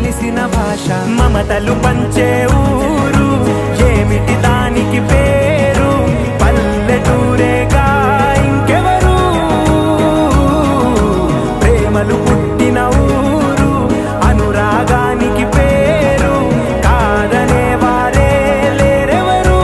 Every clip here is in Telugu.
కలిసిన భాష మమతలు పంచే ఊరు ఏమిటి దానికి పేరు పల్లెటూరేగా ఇంకెవరు ప్రేమలు పుట్టిన ఊరు అనురాగానికి పేరు కాదనే వారే లేరెవరు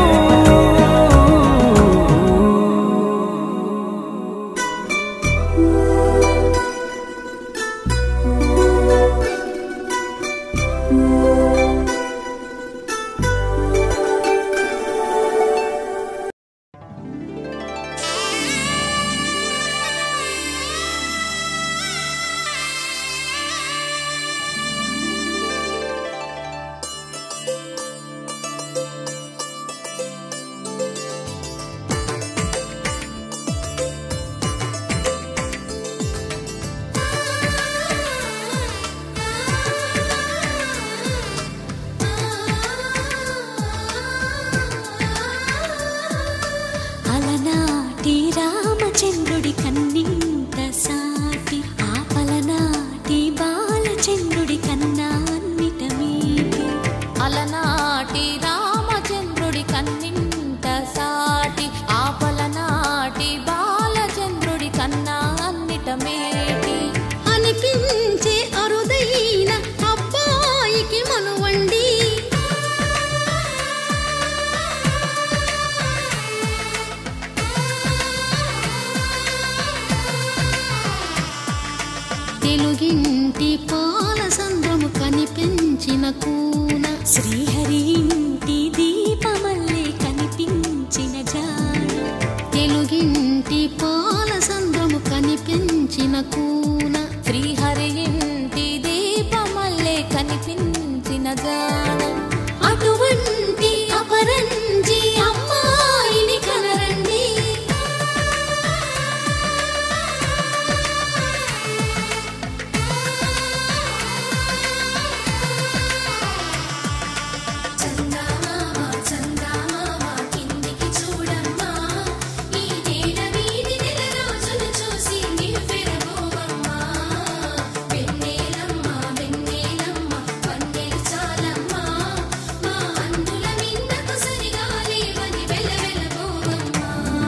అలనాటి రామచంద్రుడి కన్నింత సాటి ఆపలనాటి బాలచంద్రుడి కన్నా అన్నిట మీటి అలనాటి రామచంద్రుడి కన్నింత సాటి ఆపలనాటి బాలచంద్రుడి కన్నా అన్నిట మేటి అనిపించే అరుదైన అబ్బాయికి మనువండి తెలుగింటి పాల సంద్రము కనిపించిన కూన శ్రీహరి ఇంటి దీపమల్లే కనిపించిన జాడ తెలుగింటి పాల సంద్రము కనిపించిన కూన శ్రీహరి ఇంటి దీపమల్లే కనిపించిన జాడ అటువంటి అపరంజి అమ్మాయిని కనరండి చందమామ చందమామ కిందికి చూడమ్మా ఈ నేల వీధి నెల రోజులు చూసి నివ్వెరబోవమ్మా వెన్నెలమ్మ వెన్నెలమ్మ వన్నెలు చాలమ్మా మా అందుల మిన్నకు సరిగా లేవని వెలవెలబోవమ్మా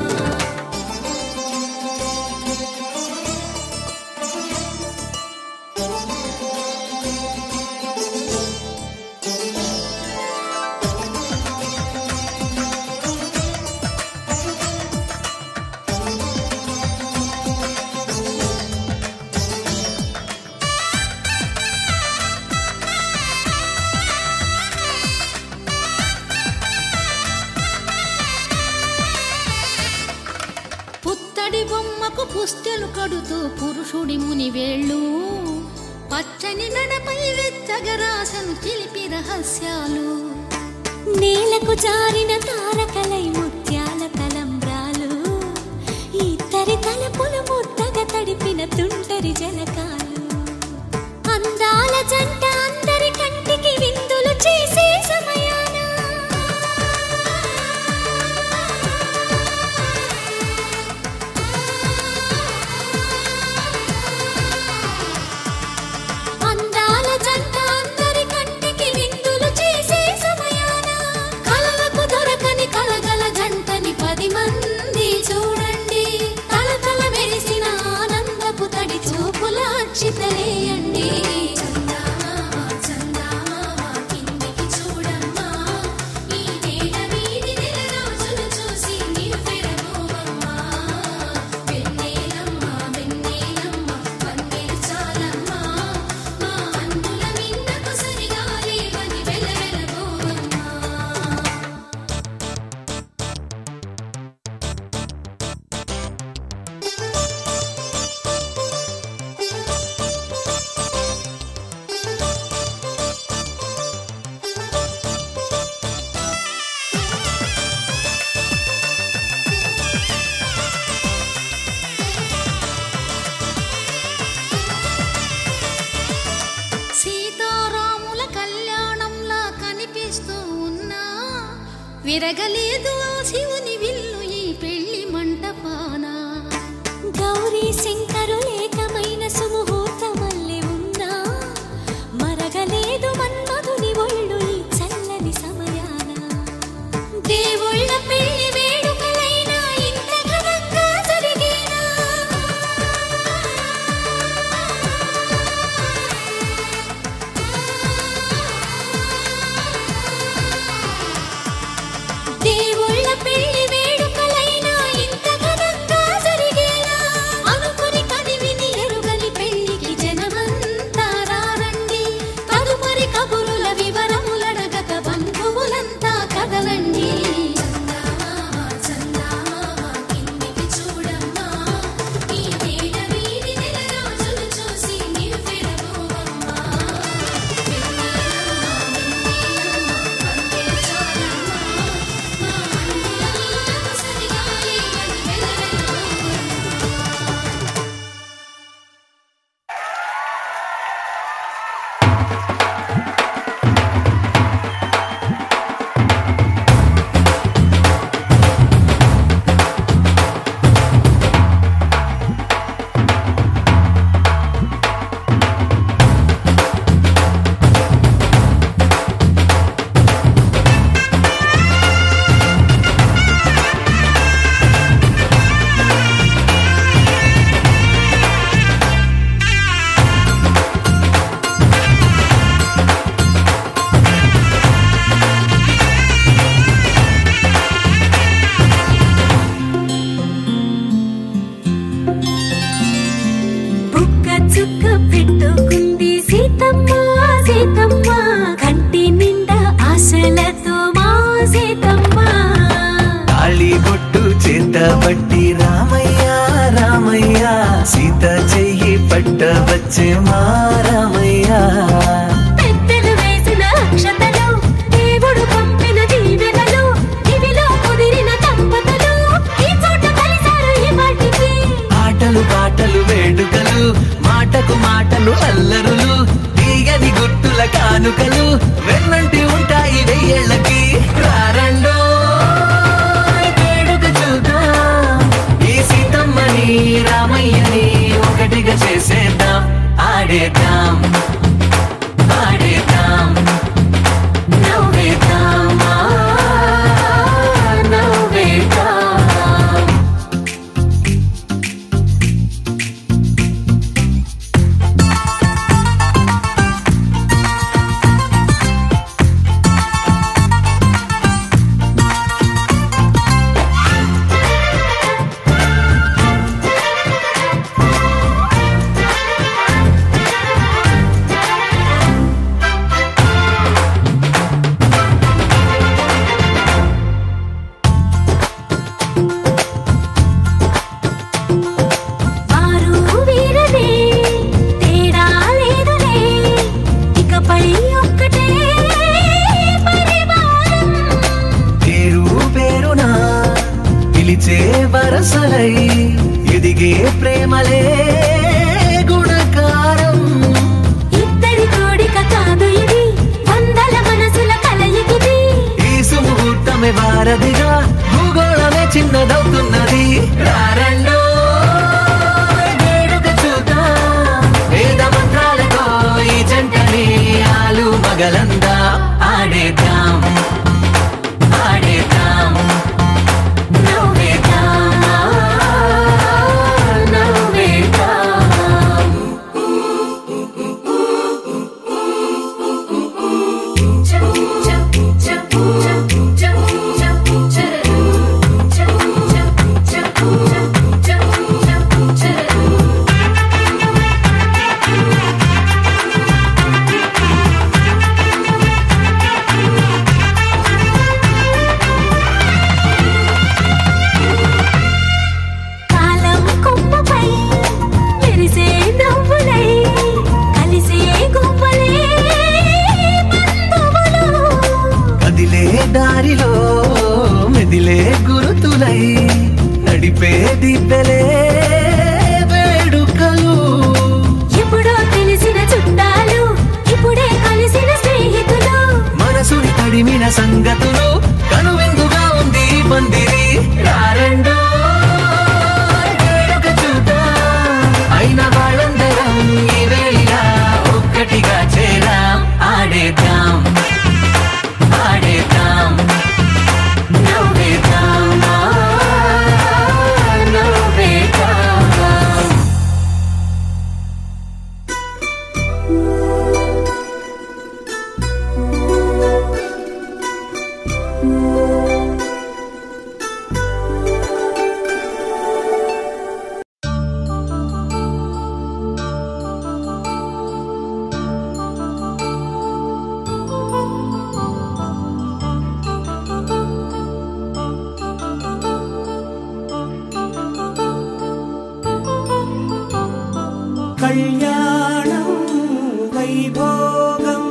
పుత్తడి బొమ్మకు పుస్తెలు కడుతూ పురుషుడి ముని వేళ్ళు పచ్చని నడపై వెచ్చగరాసను చిలిపి రహస్యాలు నేలకు జారిన తారకలై ముత్యాల తలంబ్రాలు ఇద్దరి తలపులు ముద్దగా తడిపిన తుంటరి జలకాలు అందాల జంట అందరి కంటికి విందులు చేసే సమయాన అందాల జంట అందరి కంటికి విందులు చేసే సమయాన కలలకు దొరకని కలగల జంటని పది మంది చూడండి తల తల మెరిసిన ఆనందపు తడి చూపుల అక్షితలేయండి చందమామ చందమామ కిందికి చూడమ్మా ఈ నేల వీధి నెల రోజులు చూసి నివ్వెరబోవమ్మా వెన్నెలమ్మ వెన్నెలమ్మ వన్నెలు చాలమ్మా మా అందుల మిన్నకు సరిగా లేవని వెలవెలబోవమ్మా సీతారాముల కళ్యాణంలా కనిపిస్తూ ఉన్నా విరగలేదు ఆ శివుని విల్లు ఈ పెళ్లి మంటపాన గౌరీ శంకరులేకమైన సుముహూర్తమల్లె ఉన్నా మరగలేదు సీతమ్మ సీతమ్మ కంటి నిండా ఆశలతో మా సీతమ్మ తాళి బొట్టు చేత బట్టి రామయ్య రామయ్య సీత చెయ్యి పట్ట వచ్చే మా రామయ్య పెద్దలు వేసిన అక్షతలు దేవుడు పంపిన దీవెనలు ఇవిలో కుదిరిన దంపతులు ఈ చోట కలిసారు ఈ వాటికి ఆటలు పాటలు వేడుకలు మాటకు మాటలు అల్లరులు తీయని గుర్తుల కానుకలు వెన్నంటి ఉంటాయి వెయ్యేళ్ళకి రారండో వేడుక చూద్దాం ఈ సీతమ్మని రామయ్యని ఒకటిగా చేసేద్దాం ఆడేద్దాం ఆడేద్దాం నవ్వేద్దాం ఆ, నవ్వేద్దాం వారు వీరనే తేడా లేదులే ఇకపై ఒక్కటే పరివారం పేరు పేరునా పిలిచే వరసలై ఎదిగే ప్రేమలే గుణకారం ఇద్దరి కోడిక కాదు ఇది వందల మనసుల కలయికిది ఈ సుముహూర్తమే వారధిగా భూగోళమే చిన్నదవుతున్నది రారండో వేడుక చూద్దాం వేద మంత్రాలతో ఈ జంటని ఆలు మగలందా ఆడేద్దాం ఆడేద్దాం నవ్వేద్దాం నవ్వేద్దాం కాలం కొమ్మపై మెరిసే నవ్వులై కలిసే గువ్వలే బంధువులు కదిలే దారిలో మెదిలే గురుతులై నడిపే దిబ్బెలే వేడుకలు ఎప్పుడో తెలిసిన చుట్టాలు ఇప్పుడే కలిసిన స్నేహితులు మనసుని తడిమిన సంగతులు కనువిందుగా ఉంది ఈ పందిరి రారండో వేడుక చూద్దాం అయిన వాళ్ళందరం ఈ వేళ ఒక్కటిగా చేరాం ఆడేద్దాం ఆడేద్దాం నవ్వేద్దాం ఆ, నవ్వేద్దాం కళ్యాణం వైభోగం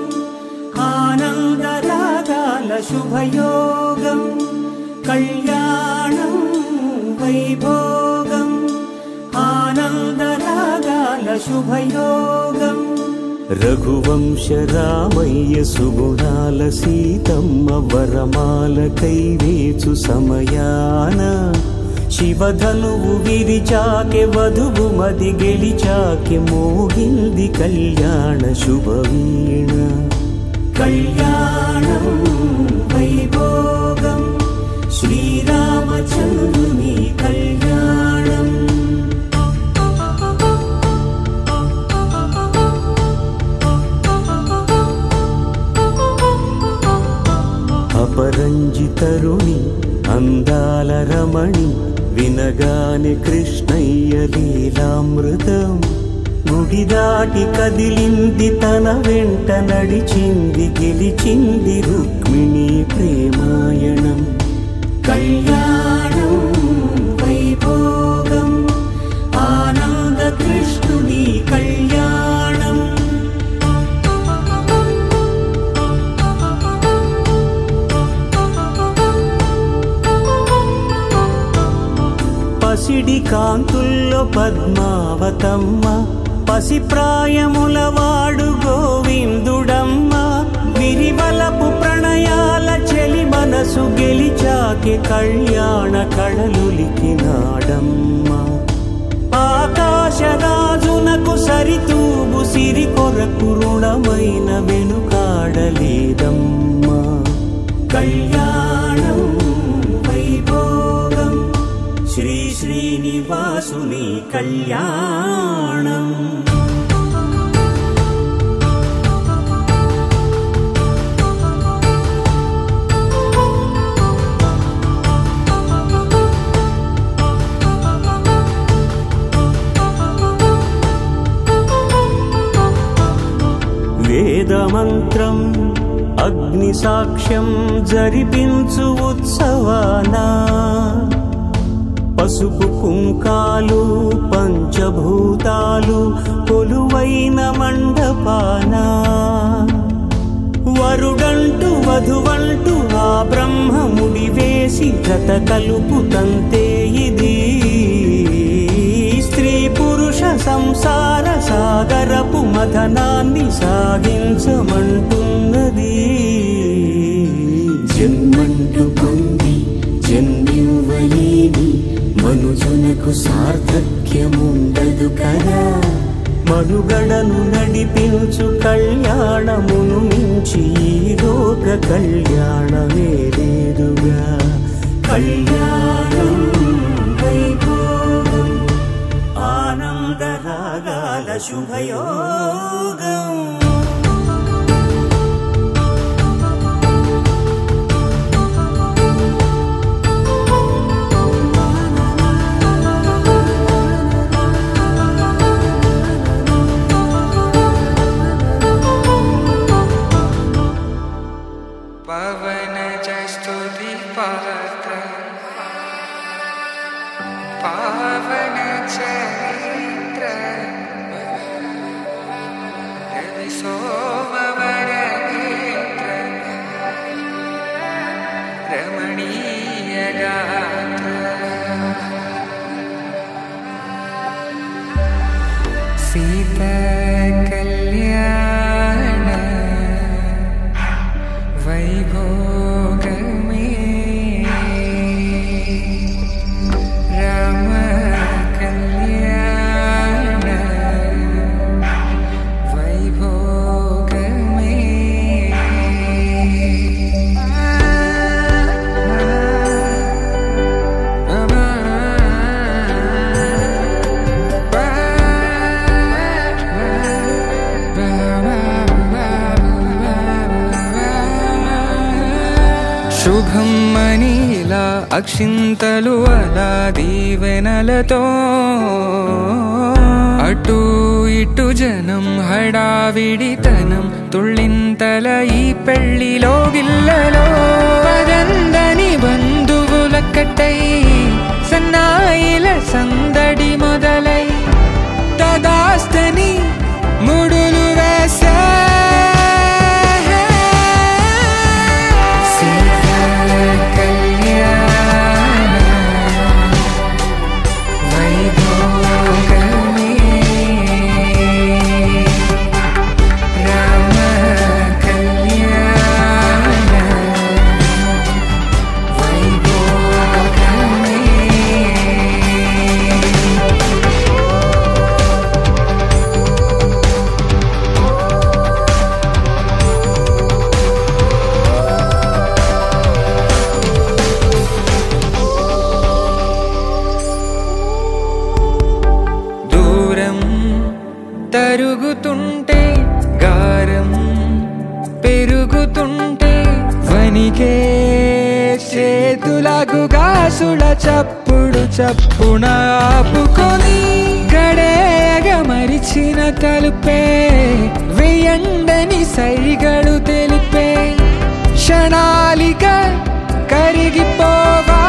ఆనందరాగాల శుభయోగం కళ్యాణం వైభోగం ఆనందరాగాల శుభయోగం రఘువంశ రామయ్య సుగుణాల సీతమ్మ వరమాల కైవేచు సమయాన శివధనువు విరిచాకె వధువు మది గెలిచాకె మోగింది కళ్యాణ శుభవీణ కళ్యాణం వైభోగం శ్రీరామచంద్రుని కళ్యాణం అపరంజి తరుణి అందాల రమణి వినగానే కృష్ణయ్య లీలామృతం గుడి దాటి కదిలింది తన వెంట నడిచింది గెలిచింది రుక్మిణి ప్రేమాయణం కళ్యాణం వైభోగం ఆనంద కృష్ణుని కళ్యాణం పసిడి కాంతుల్లో పద్మావతమ్మ పసిప్రాయముల వాడు గోవిందుడమ్మ విరివలపు ప్రణయాల చెలి మనసు గెలిచాకే కళ్యాణ కళలులికినాడమ్మ ఆకాశరాజునకు సరితూబు సిరి కొరకు రుణమైన వెనుకాడలేదమ్మా కళ్యాణం వైభోగం శ్రీ శ్రీనివాసుని కళ్యాణం వేదమంత్రం అగ్ని సాక్ష్యం జరిపించు ఉత్సవానా పసుపు కుంకాలు పంచభూతాలు కొలువైన మండపానా వరుడంటూ వధువంటూ ఆ బ్రహ్మముడి వేసి జత కలుపుతంతే ఇది స్త్రీ పురుష సంసార సాగరపు మథనాన్ని సాగించమంటున్నది జన్మంటూ పొంది జన్మివ్వలేని మనుజునకు సార్థక్యముండదు కదా మనుగడను నడిపించు కళ్యాణమును మించి ఈ లోక కళ్యాణమే లేదుగా కళ్యాణం వైభోగం ఆనందరాగాల శుభయోగం पवन स्तुति पात्र पावन चरित्र रवि सोमवर नेत्र रमणीय गात्र सीता कल्याण वैभोगमे राम कल्याण वैभोगमे శుభం మనీలా అక్షింతలు అలా దీవెనలతో అటు ఇటు జనం హడావిడితనం తుళ్ళింతల ఈ పెళ్లిలో గిల్లలో పదందని బంధువులక్కటై సన్నాయిల సందడి మొదలై తదాస్తని ముడులు వేసా సీతా కళ్యాణ వైభోగమే రామ కళ్యాణ వైభోగమే దూరం తరుగుతుంటే గారం పెరుగుతుంటే వనికే చేతులకు గాసుల చప్పుడు చప్పున ఆపుకొని గడేగ మరిచిన తలుపే వేయండని సైగడు తెలిపే క్షణాలిక కరిగిపోవా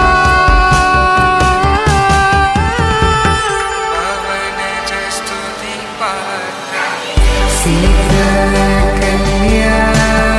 పవన చేస్తుంది పాత్ర సీతా కళ్యాణ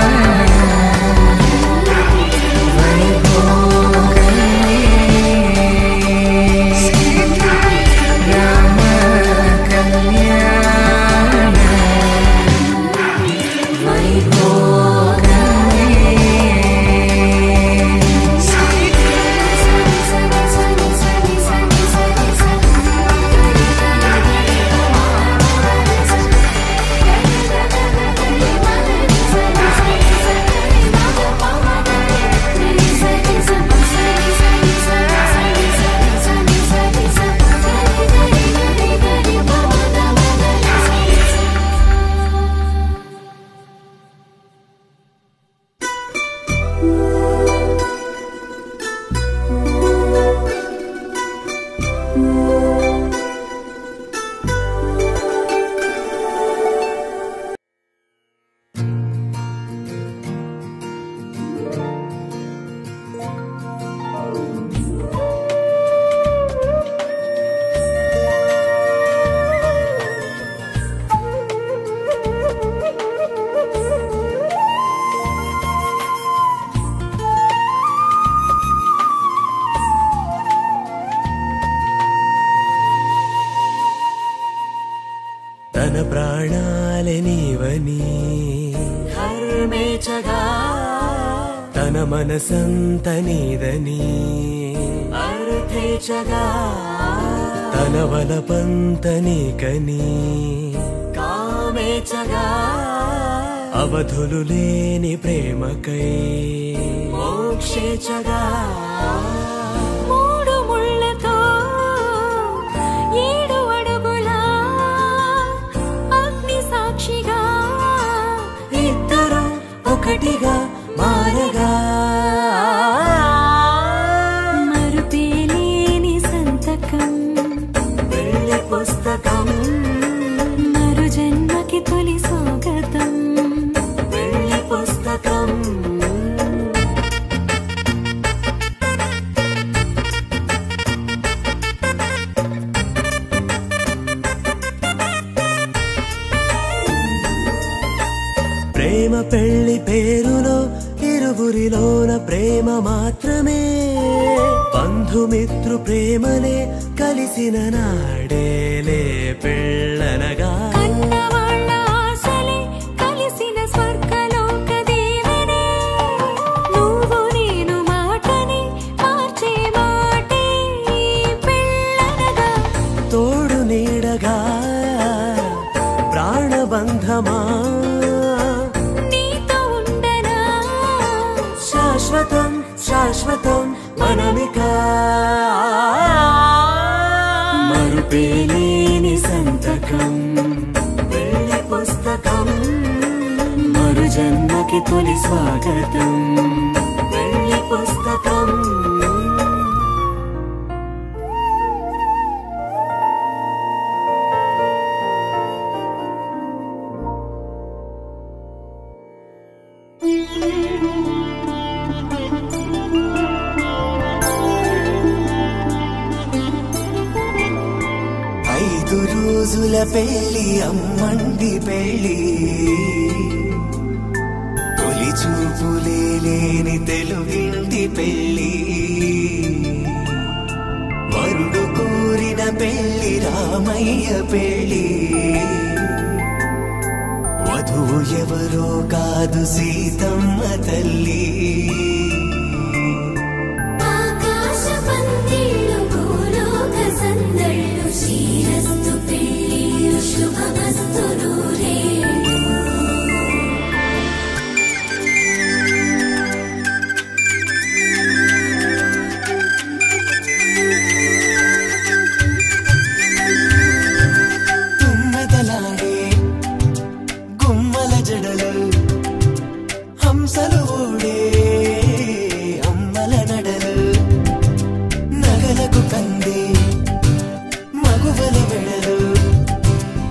తన ప్రాణాలే నీవని హర్మేచగా తన మనసంత నీదని అర్థేచగా తన వలపంత నీకని కామేచగా అవధులు లేని ప్రేమకై మోక్షేచగా మూడు ముళ్ళతో ఏడు అడుగుల అగ్ని సాక్షిగా ఇద్దరు ఒకటిగా మారగా మరుపేలేని సంతకం వెళ్ళి పుస్తకం మరు జన్మకి తొలి స్వాగతం వెళ్ళి పుస్తకం ప్రేమ పెళ్లి పేరులో ఇరువురిలోన ప్రేమ మాత్రమే బంధుమిత్రు ప్రేమలే కలిసిన నాడేలే పెళ్ళనగా కన్నవాళ్ళ ఆశలే కలిసిన స్వర్గలోక దేవనే నువ్వు నేను మాటని మార్చే మాటే పెళ్ళనగా తోడు నీడగా ప్రాణబంధమా నీతో ఉండనా శాశ్వతం శాశ్వతం మనమిక మరుపేలేని సంతకం వెళ్ళి పుస్తకం మరు జన్మకి తొలి స్వాగతం వెళ్ళి పుస్తకం ఐదు రోజుల పెళ్లి అమ్మండి పెళ్లి తొలి చూపులే లేని తెలుగింటి పెళ్లి వరుడు కోరిన పెళ్లి రామయ్య పెళ్లి వధువు ఎవరో కాదు సీతమ్మ తల్లి ఆకాశ పందిళ్ళు భూలోక సందళ్ళు శ్రీరస్తు పెళ్ళిళ్ళు శుభమస్తు నూరేళ్ళు తుమ్మెదలాడే గుమ్మల జడలు హంసలు ఊడే అమ్మల నడలు నగలకు కంది మగువల వెడలు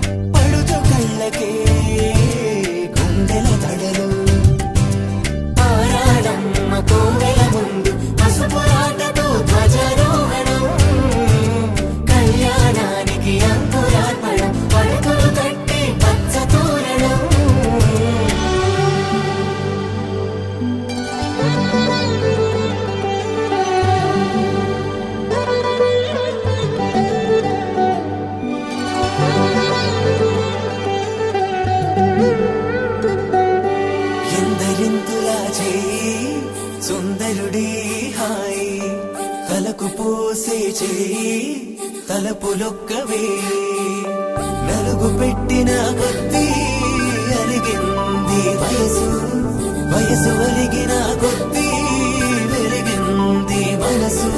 నరుడి హాయి తలకు పోసే చేయి తలపులొక్కవే నలుగు పెట్టిన కొద్దీ అలిగింది వయసు వయసు ఒలిగిన కొద్దీ వెలిగింది మనసు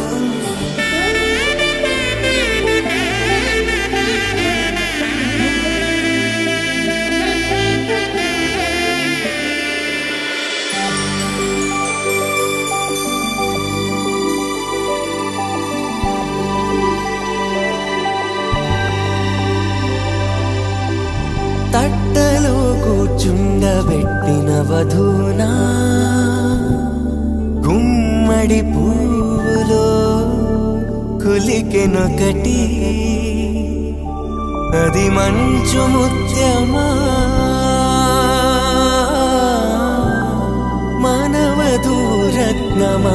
తట్టలో కూర్చుండబెట్టిన వధూనా గుమ్మడి పువ్వులో కులికెనొకటి అది మంచు ముత్యమా మానవధూరత్నమా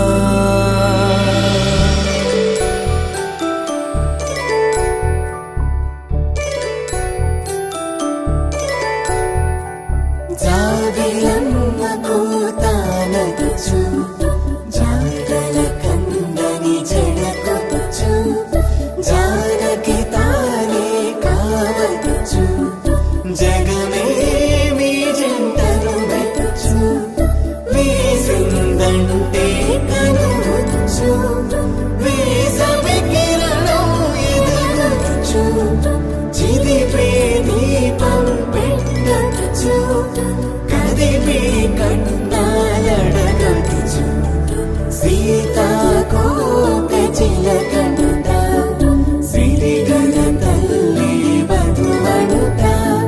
జాబిలమ్మ కూతానదుచు జాగల కందని జడకొచ్చు జానకి తానే కావదుచు జగమే మీ జంటను వెతుచు వీసిందంటే కనువచ్చు వీసమి కిరణం ఎదుగుచు చిదిపే దీపం పెట్టచ్చు కదిపే కన్నాలడగచ్చు సీతాకోక చిలకనుట సిరిగల తల్లి వధువనుట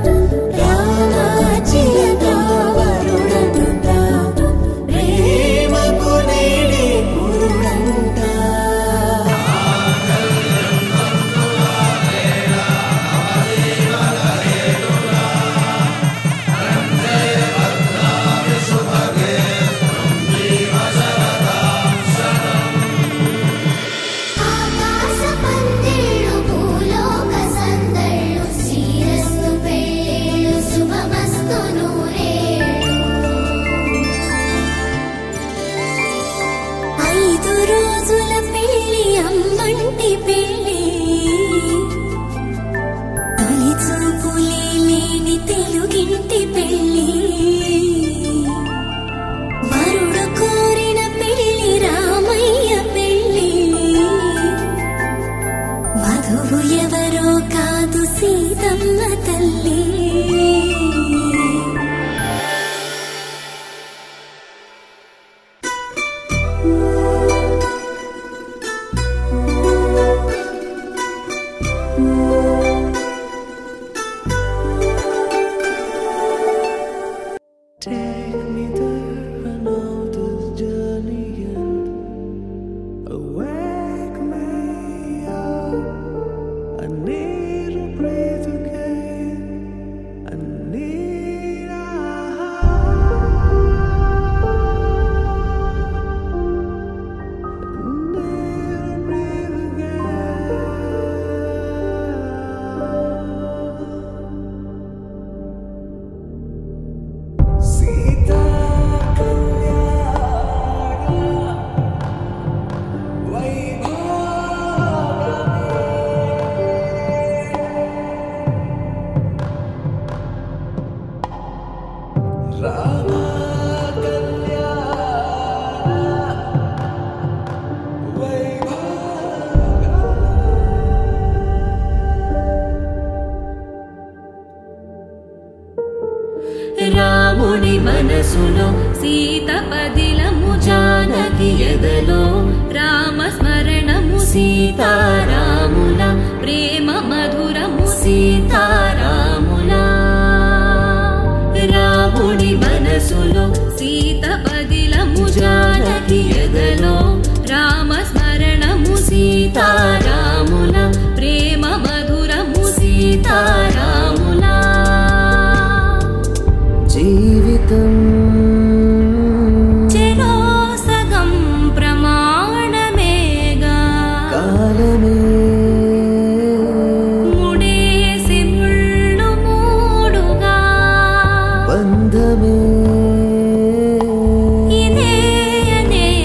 రామాచిలక వరుడనుట ప్రేమకు నేడే పురుడంట ఆకాశ పందిళ్ళు భూలోక సందళ్ళు శ్రీరస్తు పెళ్ళిళ్ళు శుభమస్తు నూరేళ్ళు ఐదు రోజుల పెళ్లి అమ్మంటి పెళ్లి తొలి చూపులే లేని తెలుగింటి పెళ్లి వరుడు కోరిన పెళ్లి రామయ్య పెళ్లి వధువు ఎవరో కాదు సీతమ్మ తల్లి Take me there, I know this journey ends. Awake me up. I need to breathe again. I need a I need to breathe again. Sita రాముని మనసులో సీత పదిలము జానకి ఎదలో రామ స్మరణము సీతారాముల ప్రేమ మధురము సీతారాముల రాముని మనసులో సీత పదిలము జానకి ఎదలో రామ స్మరణము సీతారాముల ప్రేమ మధురము సీతారాముల జీవితం చెరో సగం ప్రమాణమేగా కాలమే ముడేసి ముళ్ళు మూడుగా బంధమే ఇదే అనే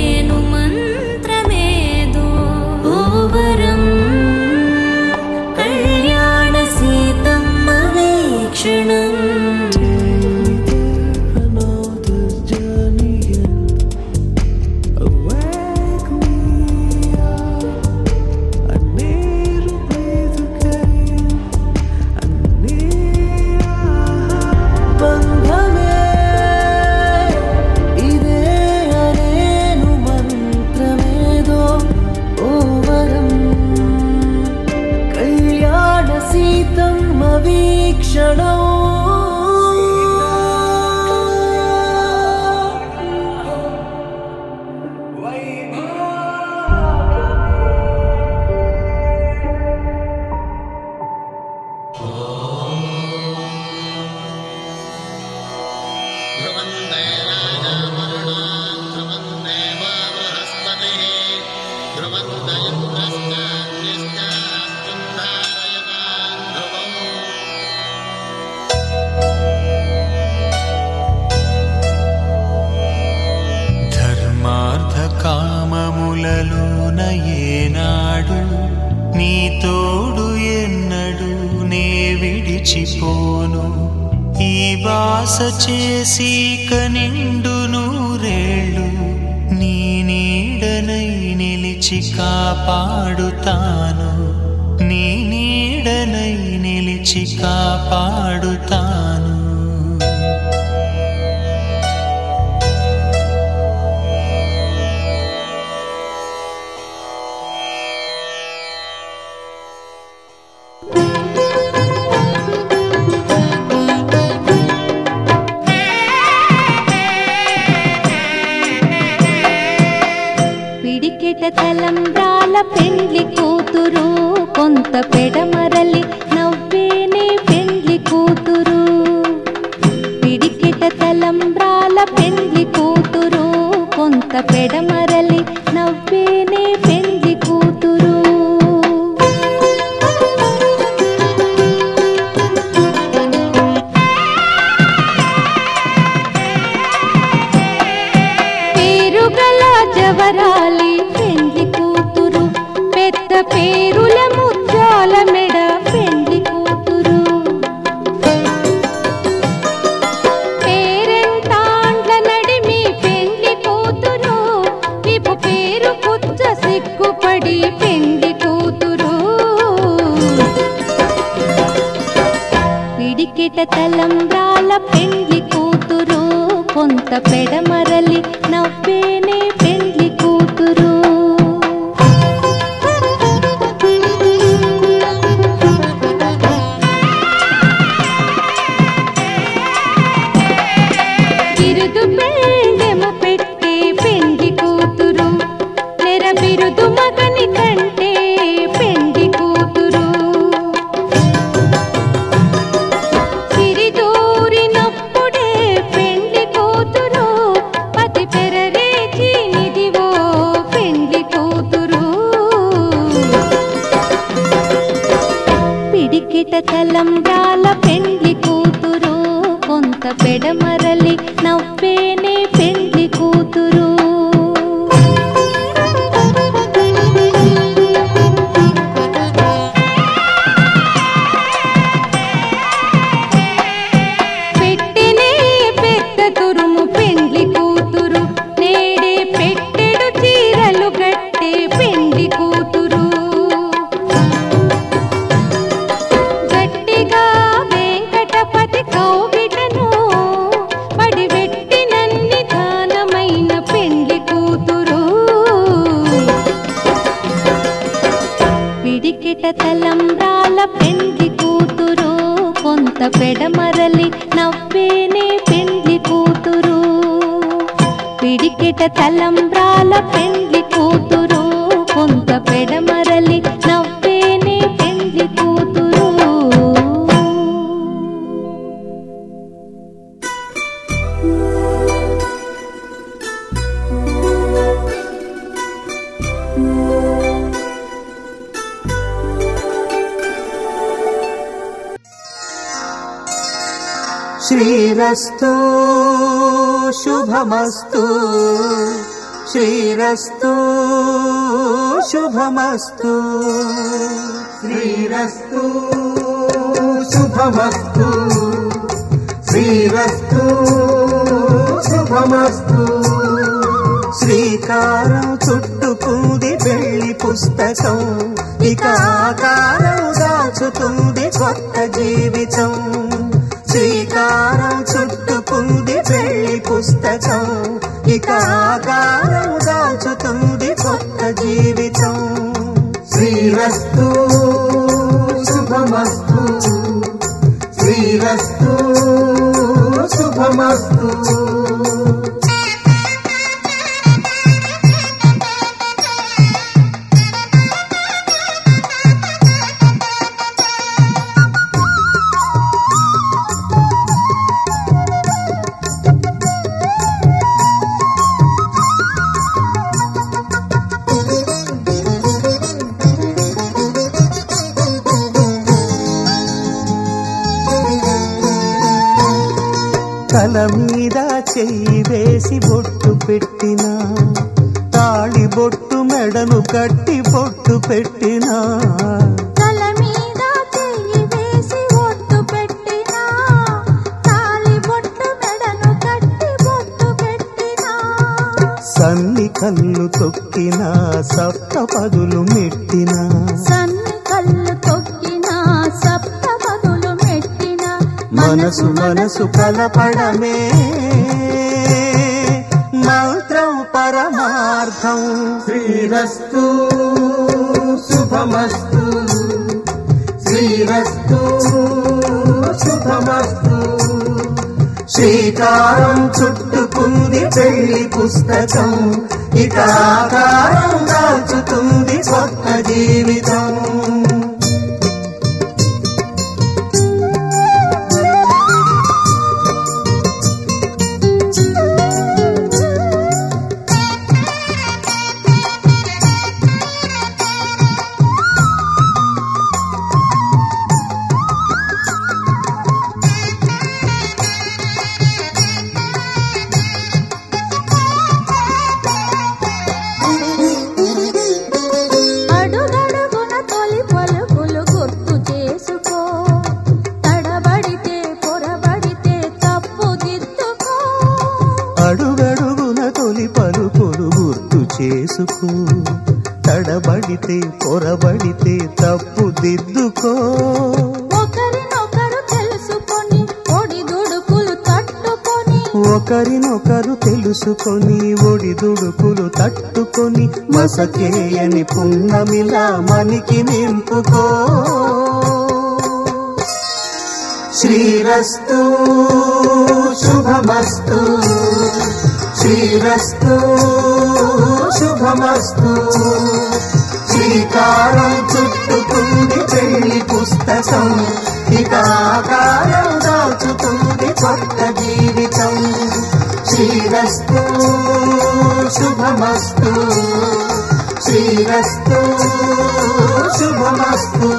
బాస చేసి కనిండు నూరేళ్ళు నీ నీడనై నిలిచి కాపాడుతాను నీ నీడనై నిలిచి కాపాడుతాను పిడికెట తలంబ్రాల పెండ్లి కూతురు కొంత పెడమరలి నవ్వేనే పెండ్లి కూతురు పిడికెట తలంబ్రాల పెండ్లి కూతురు కొంత పెడమరలి నవ్వేనే పెండ్లి కూతురు పేరుగల జవరాలి పెండ్లి కూతురు పెద్ద పేరుల ముత్యాల మెడ పెండ్లి కూతురు పేరెంటాండ్ల నడిమి పెండ్లి కూతురు విపు పేరు కుచ్చ సిగ్గుపడి పెండ్లి కూతురు పిడికిట తలంబ్రాల పెండ్లి కూతురు కొంత పెడమరలి నవ్వేనే పెండ్లి కూతురు బిరుదు పెండెము పెట్టే పెండ్లి కూతురు నెర బిరుదు మగని కంటే పెండ్లి కూతురు సిరిదూరినప్పుడే పెండ్లి కూతురు పతి పెరరేచి నిదివో పెండ్లి కూతురు పిడికిట తలంబ్రాల పెండ్లి కూతురు కొంత పెడమరలి నవ్వేనే పెండ్లి కూతురు పెట్టెనే పెద్ద తురుము పెండ్లి కూతురు నేడే పెట్టెడు చీరలు కట్టే పెండ్లి కూతురు గట్టిగా వెంకటపతి కౌగిటను పడివెట్టి నన్ని దానమైన పెండ్లి కూతురు పిడికిట తలంబ్రాల పెండ్లి కూతురు కొంత పెడమరలి నవ్వేనే పెండ్లి కూతురు పిడికిట తలంబ్రాల పెండ్లి కూతురు కొంత పెడమరలి నవ్వేనే పెండ్లి కూతురు శ్రీరస్తు శుభమస్తు శ్రీరస్తు శుభమస్తు శ్రీరస్తు శుభమస్తు శ్రీరస్తు శుభమస్తు శ్రీకారం చుట్టుకుంది వెళ్ళి పుస్తకం ఇక ఆకారం దాచుతుంది కొత్త జీవితం శ్రీకారం చుట్టుకుంది వెళ్ళి పుస్తకం ఇక ఆకారం దాచుతుంది కొత్త జీవితం శ్రీరస్తు శుభమస్తు శ్రీరస్తు శుభమస్తు తల మీద చెయ్యి వేసి బొట్టు పెట్టినా తాళి బొట్టు మెడను కట్టి బొట్టు పెట్టినా తల మీద చెయ్యి వేసి ఒట్టు పెట్టినా తాళి బొట్టు సన్ని కళ్ళు తొక్కిన సప్త పదులు మెట్టిన సన్ని కళ్ళు తొక్కిన సప్త పదులు మెట్టిన మనసు మనసు కలపడమే మంత్రం పరమార్థం శ్రీరస్తు శుభమస్తు శ్రీరస్తు శుభమస్తు శ్రీకారం చుట్టుకుంది పెళ్లి పుస్తకం ఇక ఆకారం దాల్చుతుంది కొత్త జీవితం అడుగడుగున తొలి పలుకులు గుర్తు చేసుకో తడబడితే పొరబడితే తప్పు దిద్దుకో అడుగడుగున తొలి పలుకులు గుర్తు చేసుకో తడబడితే పొరబడితే తప్పు దిద్దుకో ఒకరినొకరు తెలుసుకొని ఒడి దుడుకులు తట్టుకొని ఒకరినొకరు తెలుసుకొని ఒడిదుడుకులు తట్టుకొని మసకేయని పున్నమిలా మనికి నింపుకో శ్రీరస్తు శుభమస్తు శ్రీరస్తు శుభమస్తు శ్రీకారం చుట్టుకుంది పెళ్లి పుస్తకం ఇక ఆకారం దాచుతుంది కొత్త జీవితం శ్రీరస్తు శుభమస్తు శ్రీరస్తు శుభమస్తు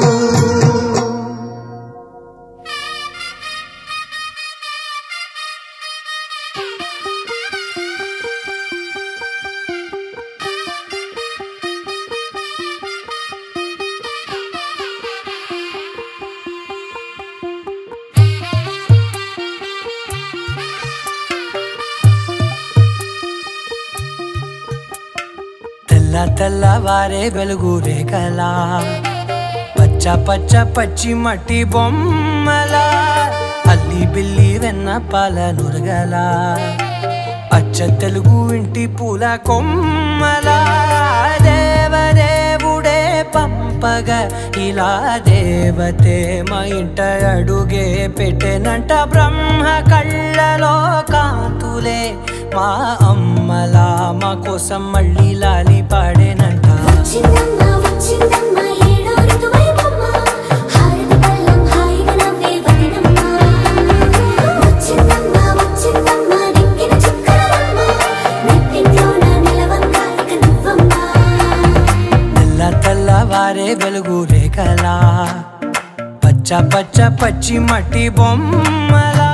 తెల్ల తెల్లవారే వెలుగు రేఖలా పచ్చ పచ్చ పచ్చి మట్టి బొమ్మలా అల్లి బిల్లి వెన్న పాల నురగలా అచ్చ తెలుగు ఇంటి పూల కొమ్మలా దేవదేవుడే పంపగా ఇలా దేవతే మా ఇంట అడుగే పెట్టెనంట బ్రహ్మ కళ్ళలో కాంతులే మా అమ్మలా మా కోసం మళ్ళీ లాలి పాడేనంట వచ్చిందమ్మ వచ్చిందమ్మ ఏడో ఋతువైవమ్మ హారతి పళ్ళం హాయిగా నవ్వే వదినమ్మ వచ్చిందమ్మ వచ్చిందమ్మ నెక్కిన చుక్కలమ్మ నెట్టింట్లోన నిలవంగా ఇక నువ్వమ్మ తెల్ల తెల్లవారే వెలుగు రేఖలా పచ్చ పచ్చ పచ్చి మట్టి బొమ్మలా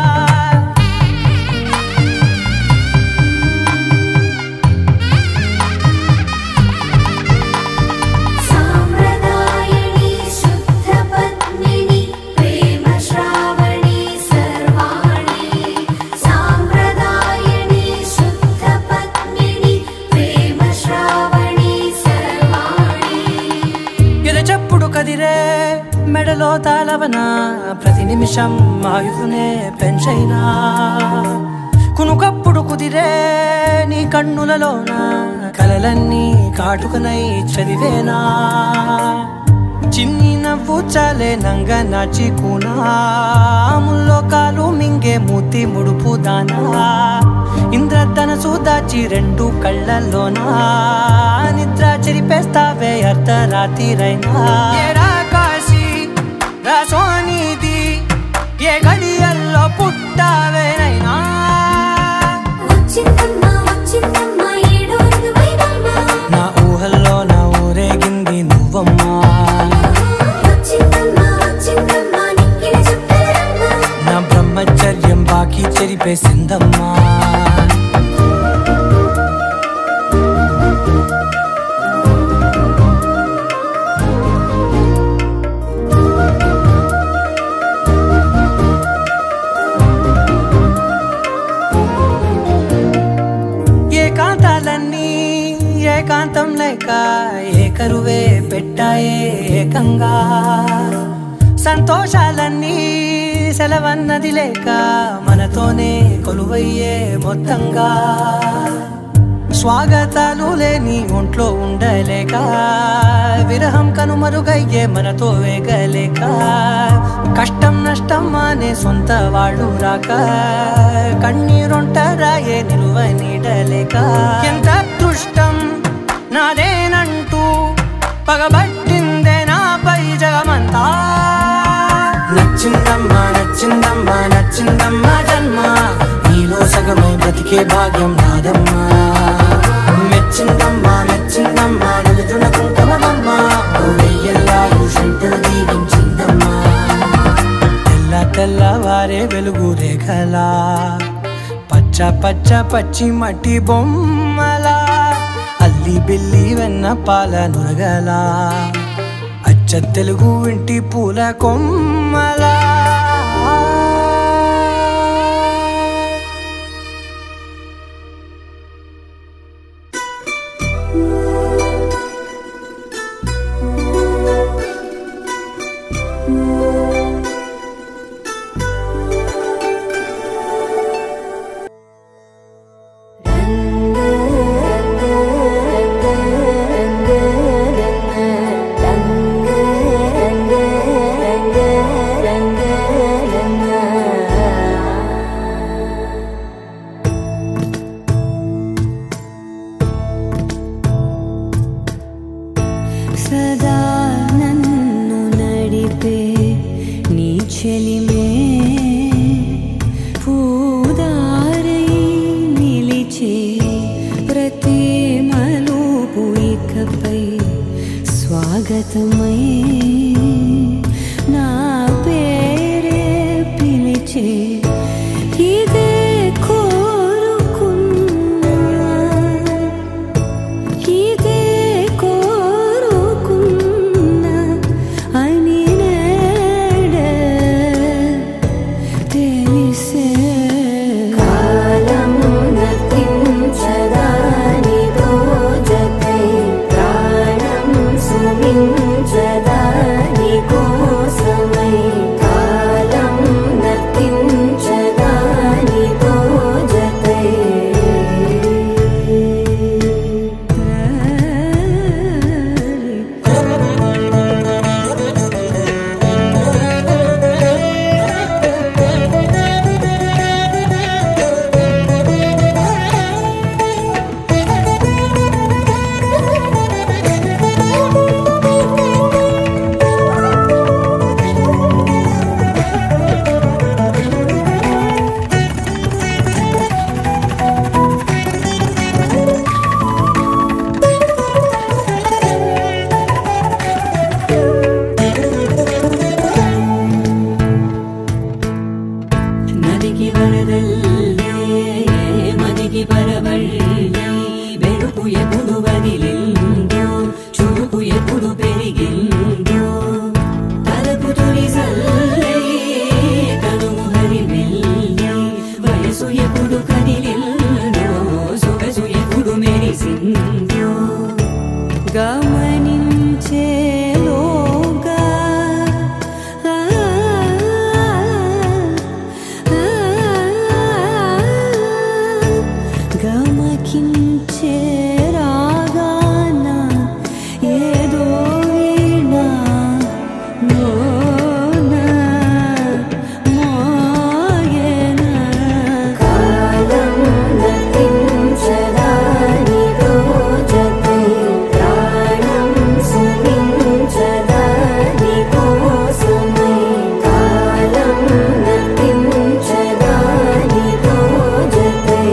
సాంప్రదాయని శుద్ధ పద్మిని ప్రేమ శ్రావణి సర్వాణి సాంప్రదాయని శుద్ధ పద్మిని ప్రేమ శ్రావణి సర్వాణి ఎద చప్పుడు కదిరే మెడలో తాళవన ప్రతి నిమిషం ఆయుధునే పెంచైనా కునుకప్పుడు కుదిరే నీ కన్నులలోన కలలన్నీ కాటుకనై చదివేనా చిన్ని నవ్వు చాలే నంగ నాచి ముల్లోకాలు మింగే మూతి ముడుపు దానా ఇంద్రధనసు దాచి రెండు కళ్ళల్లోనా నిద్ర చెరిపేస్తావే అర్ధరాత్రిరైనా ఏరా కాశీ రా సోనిది ఏ గడియల్లో పుట్టావేనైనా వచ్చిందమ్మ వచ్చిందమ్మ ఏడో ఋతువైవమ్మ నా ఊహల్లో నా ఊరేగింది నువ్వమ్మా వచ్చిందమ్మ వచ్చిందమ్మ నెక్కిన చుక్కలమ్మ నా బ్రహ్మచర్యం బాకీ చెరిపేసిందమ్మా ఏకాంతాల లేక ఏ కరువే పెట్టాయే ఏకంగా సంతోషాలన్నీ సెలవన్నది లేక మనతోనే కొలువయ్యే మొత్తంగా స్వాగతాలు లేని ఒంట్లో ఉండలేక విరహం కనుమరుగయ్యే మనతో వేగలేక కష్టం నష్టం అనే సొంత వాళ్ళు రాక కన్నీరొంటరాయే నిలువ నీడలేక ఎంత అదృష్టం నాదేనంటూ పగబట్టిందే నాపై జగమంతా నచ్చిందమ్మా నచ్చిందమ్మా నచ్చిందమ్మా జన్మ నీలో సగమై బ్రతికే భాగ్యం నాదమ్మా మెచ్చిందమ్మా మెచ్చిందమ్మా నిలుచున కుంకుమమ్మా వెయ్యల్లా శంకరు దీవించిందమ్మా తెల్ల తెల్లవారే వెలుగు రేఖలా పచ్చ పచ్చ పచ్చి మట్టి బొమ్మలా అల్లి బిల్లి వెన్న పాల నురగలా అచ్చ తెలుగు ఇంటి పూల కొమ్మలా సదా నన్ను నడిపే నీ చెలిమే పూదారై నిలిచే ప్రతి మలుపు ఇకపై స్వాగతమై నా పేరే పిలిచే ఇదే కోరుకున్నా ఇదే కోరుకున్నా అని నేడే తెలిసే కాలం నతించదాని దోజకై ప్రాణం సుమించదాని కోసమై కాలం నతించదాని దోజకై ನದಿಗೆ ಬರದಲ್ಲೇ ಮದಿಗೆ ಬರಬಳ್ಳಿ ಬೆಳಕು ಎప్పుడు ಬದಿಲಿಂదో చురుకు ఎప్పుడు పెరిగిందో తలకు తొలిసల్లే కనుము హరిమెల్లి వయసు ఎప్పుడు కదిలిందో సొగసు ఎప్పుడు మెరిసిందో గమనించేలోగా ఆ, ఆ, గమకించే రాగాన ఏదో వీణ మోన మోయన కాలం నతించదాని రోజకై ప్రాణం సుమించదాని కోసమై కాలం నతించదాని రోజకై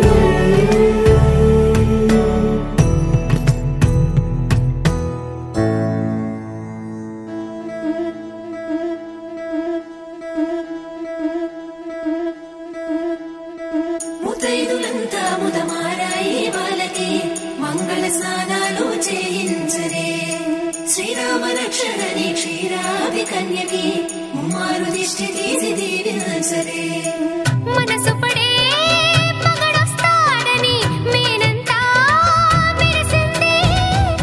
ముతైదులంతా ముదమారాయి వాళ్ళకి మంగళ స్నానాలు చేయించరే శ్రీరామ రక్షణని క్షీరాభి కన్యకి ముమ్మారు దిష్టి తీసి దీవించరే మనసు పడే మగడొస్తాడని మేనంతా మెరిసింది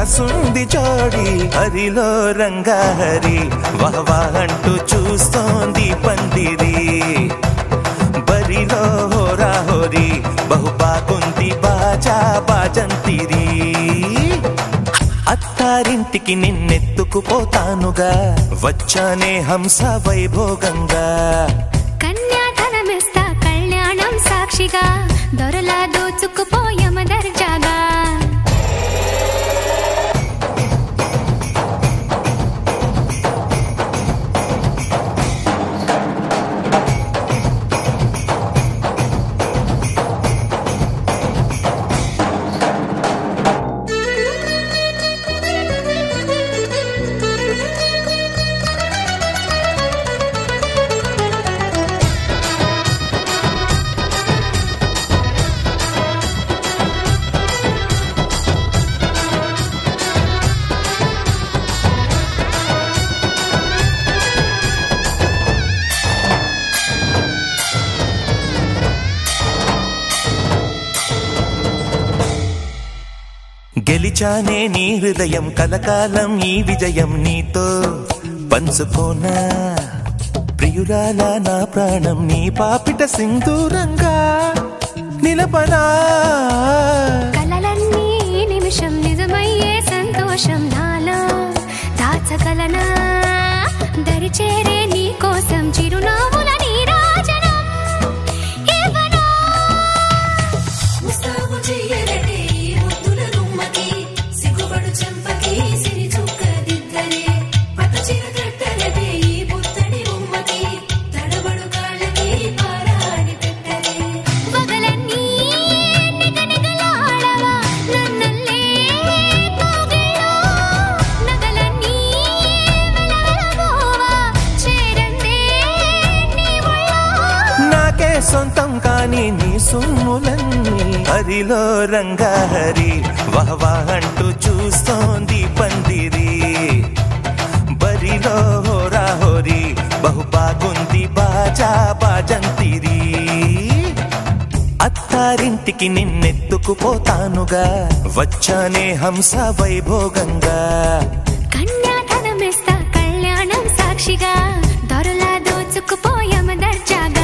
కాసుంది జోడి హరిలో రంగాహరి వహవా అంటూ చూస్తోంది పందిరి బరిలో హోరా హోరి బహు బాగుంది బాజా బాజంతిరి అత్తారింటికి నిన్నెత్తుకుపోతానుగా వచ్చానే హంస వైభోగంగా కన్యాధనమిస్తా కళ్యాణం సాక్షిగా దొరలా దోచుకుపోయమ దర్జాగా గెలిచానే నీ హృదయం కలకాలం ఈ విజయం నీతో పంచుకోనా ప్రియురాలా నా ప్రాణం నీ పాపిట సింధూరంగా నిలపనా కలలన్నీ ఈ నిమిషం నిజమయ్యే సంతోషం నాలో దాచగలనా దరిచేరే నీ కోసం చిరునవ్వుల నీరాజనం ఇవ్వనా ముస్తాబు చెయ్యరటే ఈ ముద్దుల గుమ్మకి సిగ్గుపడు చెంపకి సిరి చుక్క దిద్దరే పట్టు చీర కట్టరటే ఈ పుత్తడి బొమ్మకి తడబడు కాళ్ళకి పారాడి పెట్టరే పగలన్నీ నిగనిగలాడవా నన్నల్లే కోగిలో నగలన్నీ వెలవెలబోవా చేరందే నీ ఒళ్ళో నాకే సొంతం కాని నీ సొమ్ములన్నీ హరిలో రంగాహరి వహవా అంటూ చూస్తోంది పందిరి బరిలో హోరా హోరి బహు బాగుంది బాజా బాజంతిరి అత్తారింటికి నిన్నెత్తుకుపోతానుగా వచ్చానే హంస వైభోగంగా కన్యాధనమిస్తా కళ్యాణం సాక్షిగా దొరలా దోచుకుపోయమ దర్జాగా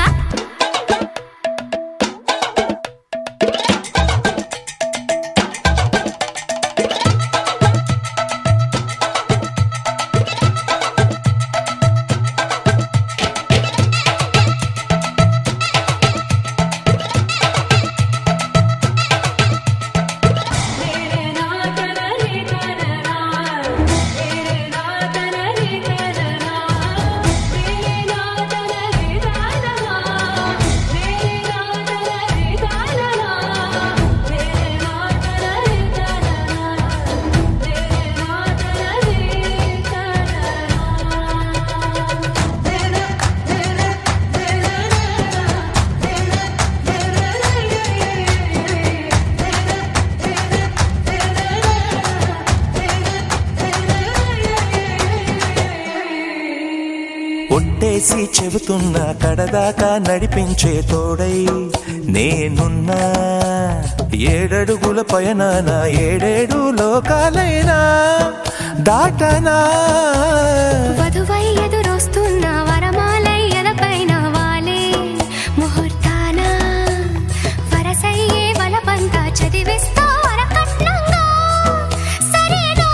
ఒట్టేసి చెబుతున్నా కడదాకా నడిపించే తోడై నేనున్నా ఏడడుగుల పయనాన ఏడేడు లోకాలైనా దాటనా వధువై ఎదురొస్తున్న వరమాలై ఎదపైన వాలే ముహూర్తాన వరసయ్యే వలపంతా చదివిస్తా వరకట్నంగా సరేనా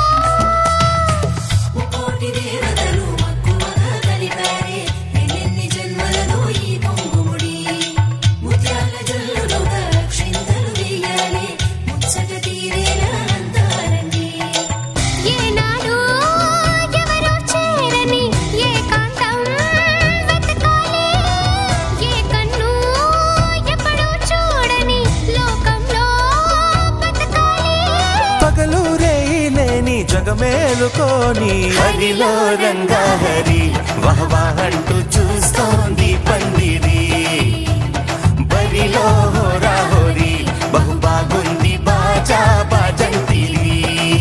కోటి దేవతలు మక్కువగా కలిపారే ఎన్నెన్ని జన్మలలో ఈ పొంగుముడి ముత్యాల జల్లులుగా క్షింతలు వేయాలి ముచ్చట తీరేలా అంతారండి ఏనాడు ఎవరో చేరని ఏకాంతం వెతకాలి ఏ కన్ను ఎప్పుడూ చూడని లోకంలో బతకాలి పగలు రేయి లేని జగమేలుకోని హరిలో రంగాహరి వహవా అంటూ చూస్తోంది పందిరి బరిలో హోరా హోరి బహు బాగుంది బాజా బాజంతిరి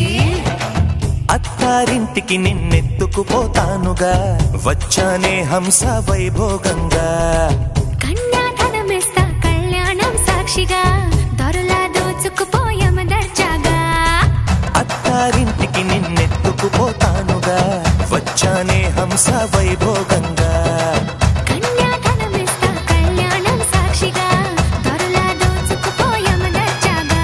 అత్తారింటికి నిన్నెత్తుకుపోతానుగా వచ్చానే హంస వైభోగంగా కన్యాధనమిస్తా కళ్యాణం సాక్షిగా దొరలా దోచుకుపోయమ దర్జాగా అత్త అత్తారింటికి నిన్నెత్తుకుపోతానుగా వచ్చానే హంస వైభోగంగా కన్యాధనమిస్తా కళ్యాణం సాక్షిగా దొరలా దోచుకుపోయమనచ్చాగా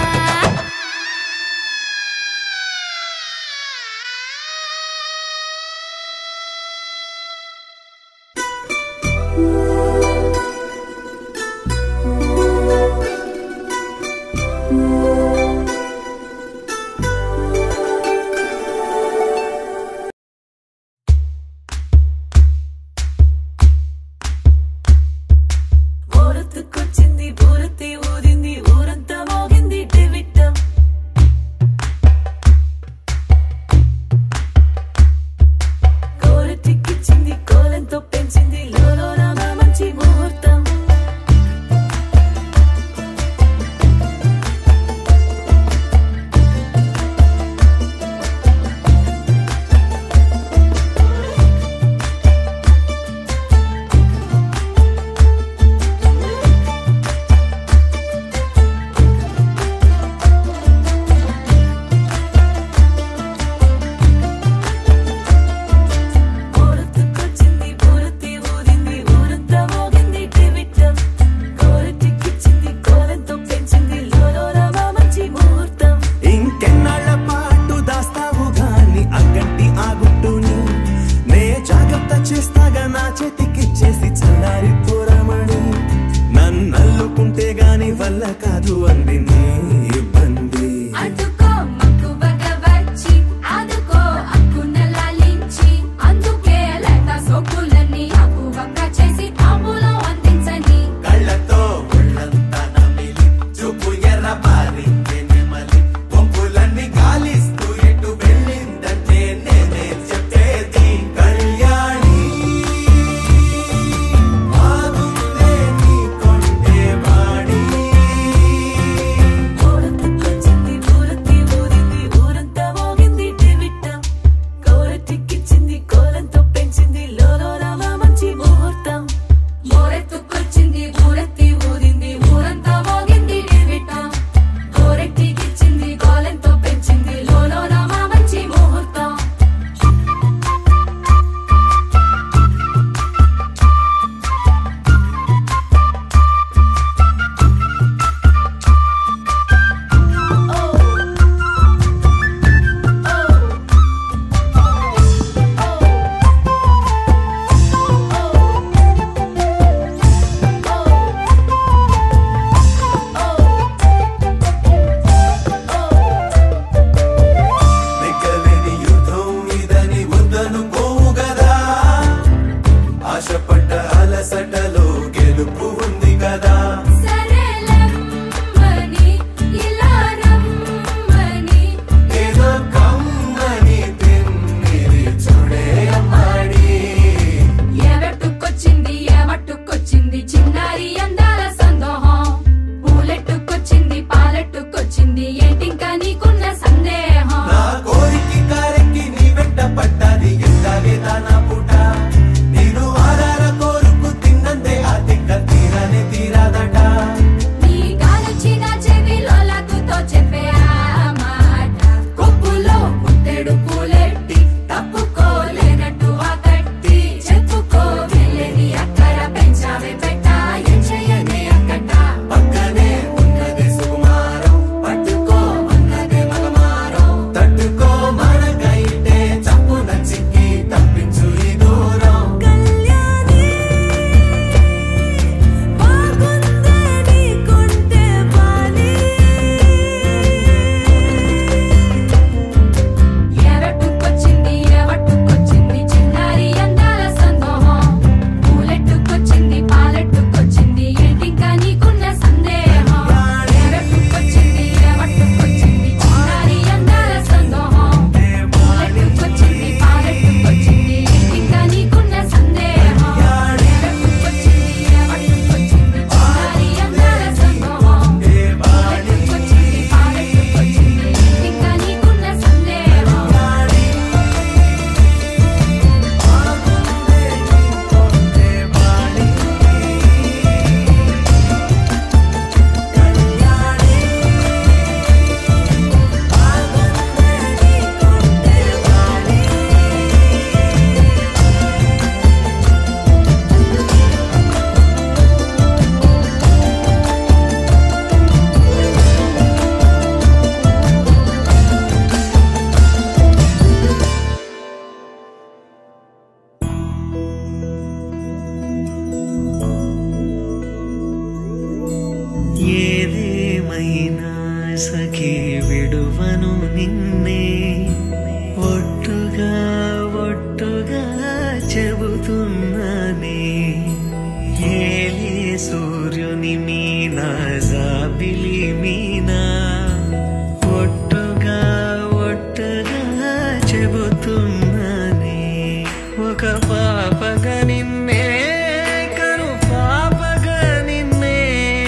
సూర్యుని మీన జాబిలి మీన ఒట్టుగా ఒట్టుగా చెబుతున్నానే ఒక పాపగా నిన్నే కను పాపగా నిన్నే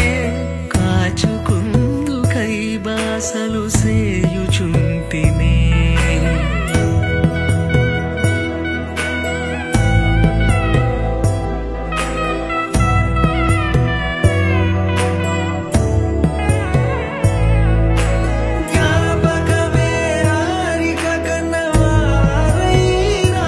కాచుకుందు కై బాసలు సేయుచుంటినే జ్ఞాపకమే రారిక కన్నవారైనా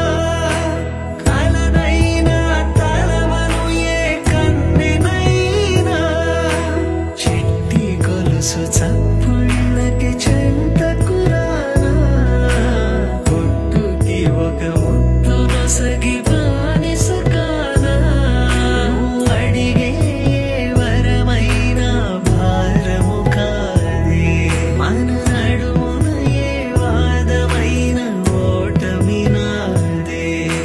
కలనైనా తలవను ఏ కన్నెనైనా చిట్టి గొలుసు చప్పుళ్ళకి చెంతకురానా పొట్టుకి ఒక ముద్దు నొసగి బానిస కానా అడిగే వరమైన భారము కాదే మన నడుమున ఏ వాదమైన ఓటమి నాదే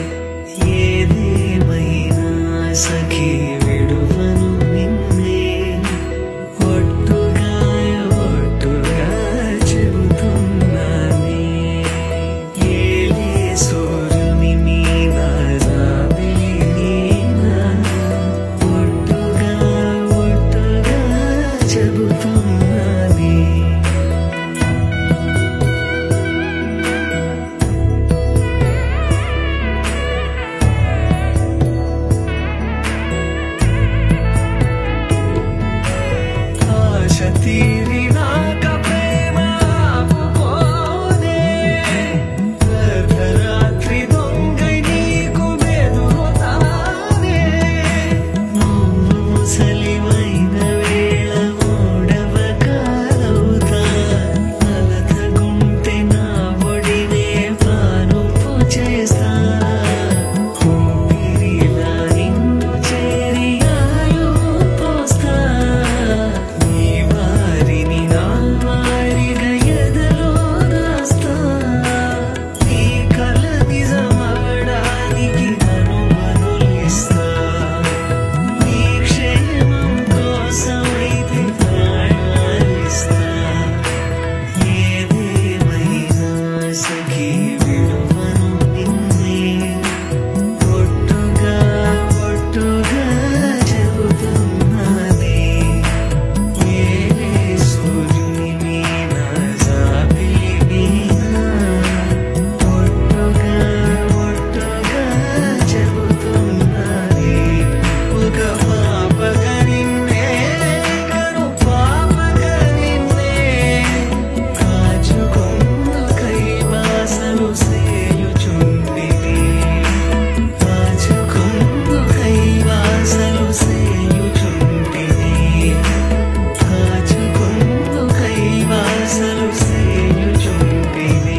ఏదేమైనా సఖీ విడువను నిన్నే ఒట్టుగా ఒట్టుగా చెబుతున్నానే ఏలే సూర్యుని మీన జాబిలి మీన ఒట్టుగా ఒట్టుగా చెబుతున్నానే ఆశ తీరినాక ప్రేమ ఆపుకోదే అర్ధరాత్రి దొంగై నీకు బెదురుతానే నువ్వు ముసలివైన వేళ మూడవ కాలవుతా అలతగుంటే నా ఒడినే పానుపు చేస్తా ఊపిరిలా నిన్ను చేరి ఆయువు పోస్తా నీ వారిని నా వారిగా ఎదలో దాస్తా నీ కల నిజమవడానికి నన్ను వదిలిస్తా నీ క్షేమం కోసమైతే ప్రాణాలిస్తా ఏదేమైనా సఖీ విడువను నిన్నే ఒట్టుగా ఒట్టుగా చెబుతున్నానే ఏలే సూర్యుని మీన జాబిలి మీన ఒట్టుగా ఒట్టుగా చెబుతున్నానే ఒక పాపగా నిన్నే కను పాపగా నిన్నే కాచుకొందు కైవాసలు సేయుచుండిని కాచుకొందు కైవాసలు సేయుచుండిని కాచుకొందు కైవాసలు సేయుచుండిని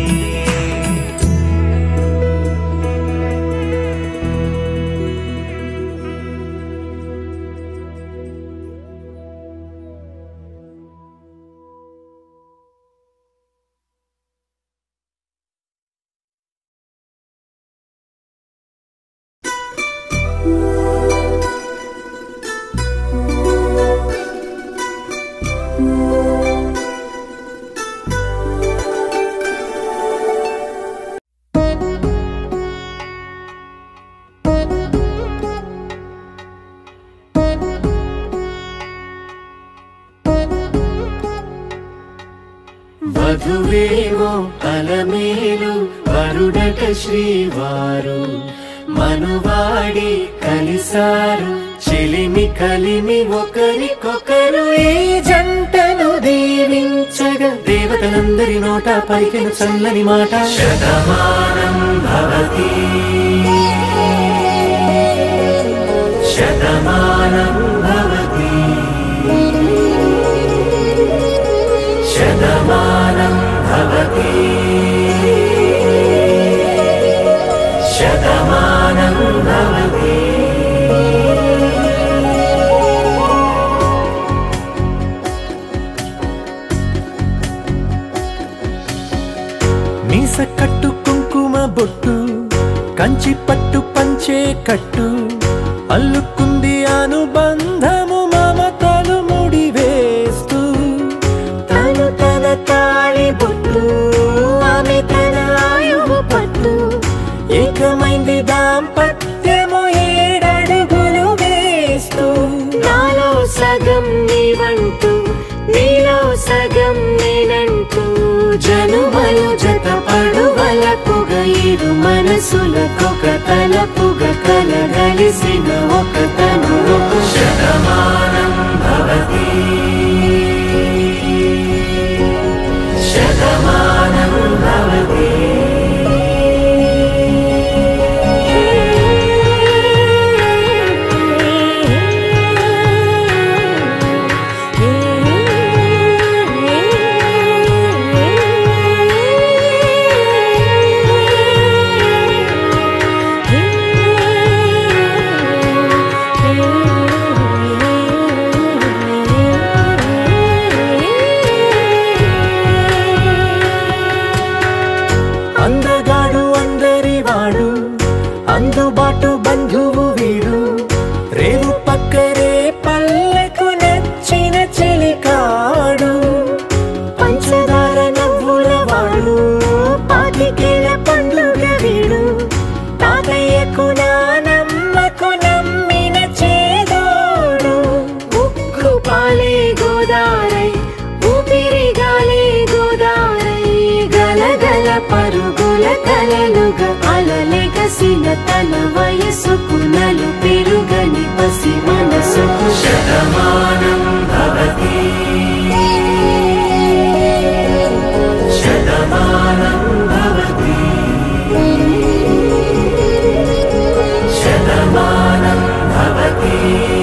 వధువేమో అలమేలు వరుడట శ్రీవారు మనువాడి కలిసారు చెలిమి కలిమి ఒకరికొకరు ఈ జంటను దీవించగా దేవతలందరి నోట పలికిన చల్లని మాట శతమానం భవతి శతమానం భవతి శతమానం భవతి శతమానం భవతి మీస కట్టు కుంకుమ బొట్టు కంచి పట్టు పంచే కట్టు అల్లుకుంది అనుబంధము జతలు జత పడువలపుగ ఇరు మనసులకొక తలపుగ కలగలిసిన ఒక తను శతమానం భవతి శతమానం భవతి అందగాడు అందరి వాడు అందుబాటు బంధువు వీడు రేవు పక్కరే పల్లెకు నచ్చిన చెలికాడు పంచదార నవ్వుల వాడు పాతికేల పండుగ వీడు తాతయ్యకు నానమ్మకు నమ్మిన చేదోడు ఉక్కు పాలే గోదారై ఊపిరి గాలే గోదారై గలగల పరుగుల కలలుగా అలలెగసిన తన వయసుకు నలు పెరుగని పసి మనసుకు శతమానం భవతి శతమానం భవతి శతమానం భవతి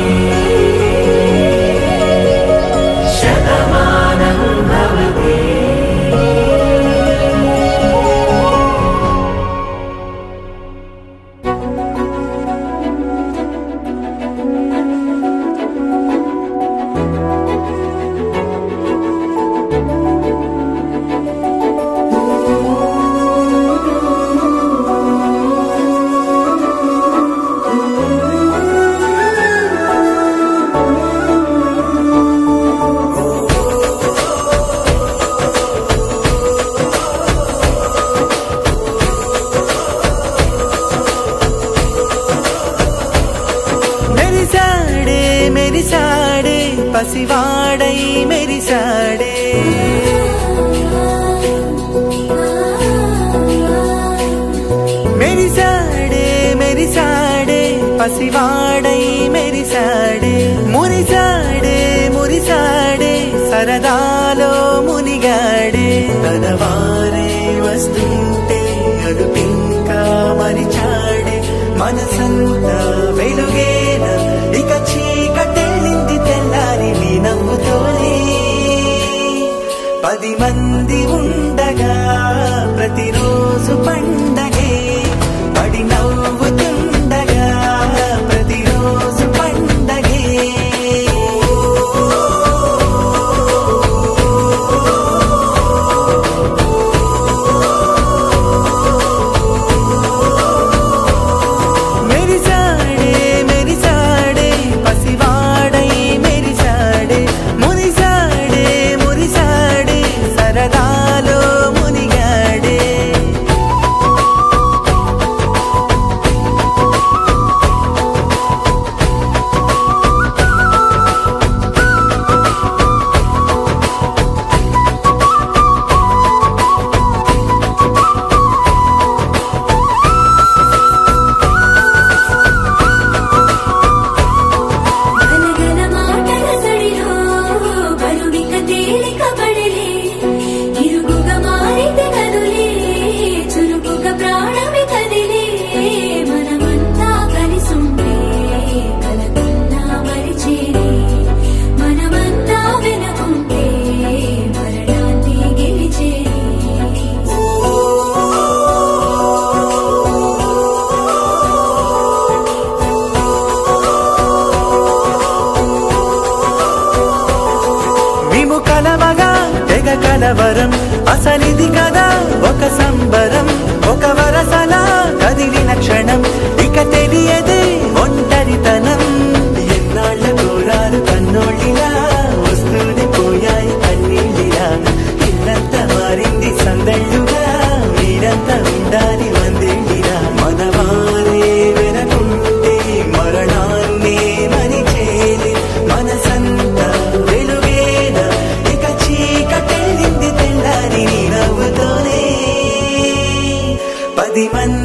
శతమానం భవతి మెరిసాడే మెరిసాడే పసివాడై మెరిసాడే మెరిసాడే మెరిసాడే పసివాడై మెరిసాడే మురిసాడే మురిసాడే సరదాలో మునిగాడే తన వారే వస్తుంటే అడుపింకా మరిచాడే మనసంతా వెలుగేన ఇక చీకటెళ్ళింది తెల్లారి నీ నవ్వుతోనే పది మంది ఉండగా ప్రతిరోజు పండగే పడి నవ్వుతుండగా ప్రతిరోజు పండగే మెరిసాడే మెరిసాడే పసివాడై మెరిసాడే మురిసాడే మురిసాడే సరదాలో మునిగాడే గలగల మాటల సడిలో బరువిక తేలిక పడలే ఇరుగుగా మారితే కదులే చురుకుగా ప్రాణమి కదిలే మనమంతా కలిసుంటే కలకున్నా మరిచేరే మనమంతా వెనకుంటే మరణాన్ని గెలిచేరే మేము కలవగా తెగ కలవరం అసలిది కదా ఒక సంబరం ఒక వరసలా కదిలిన క్షణం ఇక తెలియదే ఒంటరితనం ఎన్నాళ్ళ దూరాలు కన్నోళ్ళిలా వస్తూనే పోయాయి కన్నీళ్ళిలా ఇల్లంతా మారింది సందళ్ళుగా మీరంతా ఉండాలి వందేళ్ళిలా మనవారే వెనకుంటే మరణాన్ని మరిచేలి మనసంతా వెలుగేన ఇక చీకటెళ్ళింది తెల్లారి నీ నవ్వుతోనే పది మంది